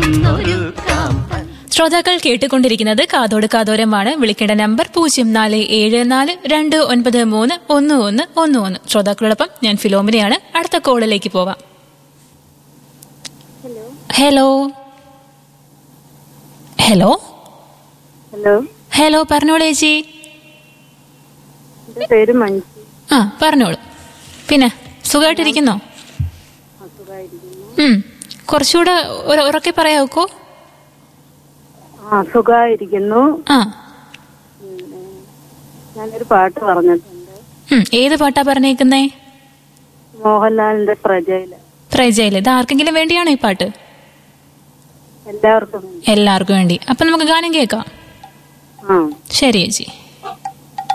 ഇന്നൊരു കാമ്പൻ ശ്രോതാക്കൾ കേട്ടുകൊണ്ടിരിക്കുന്നത് കാതോട് കാതോരമാണ് വിളിക്കേണ്ട നമ്പർ പൂജ്യം നാല് ഏഴ് നാല് രണ്ട് ഒൻപത് മൂന്ന് ഒന്ന് ഒന്ന് ഒന്ന് ഒന്ന് ശ്രോതാക്കളോടൊപ്പം ഞാൻ ഫിലോമിനയാണ് അടുത്ത കോളിലേക്ക് പോവാം ഹലോ ഹലോ ഹലോ ഹലോ പറഞ്ഞോളൂ ചേച്ചി എന്റെ പേര് മഞ്ജു ആ പറഞ്ഞോളൂ പിന്നെ സുഖമായിട്ടിരിക്കുന്നോ ഉം കുറച്ചുകൂടെ ഉര- ഉറക്കെ പറയാവോ ആ സുഖമായിരിക്കുന്നു ആ ഞാനൊരു പാട്ട് പറഞ്ഞിട്ടുണ്ട് ഉം, ഏത് പാട്ടാ പറഞ്ഞേക്കുന്നേ മോഹൻലാലിന്റെ പ്രജയില് പ്രജയില് ഇത് ആർക്കെങ്കിലും വേണ്ടിയാണോ ഈ പാട്ട് എല്ലാവർക്കും വേണ്ടി. എല്ലാവർക്കും വേണ്ടി അപ്പൊ നമുക്ക് ഗാനം കേൾക്കാം ആ ശരി ചേച്ചി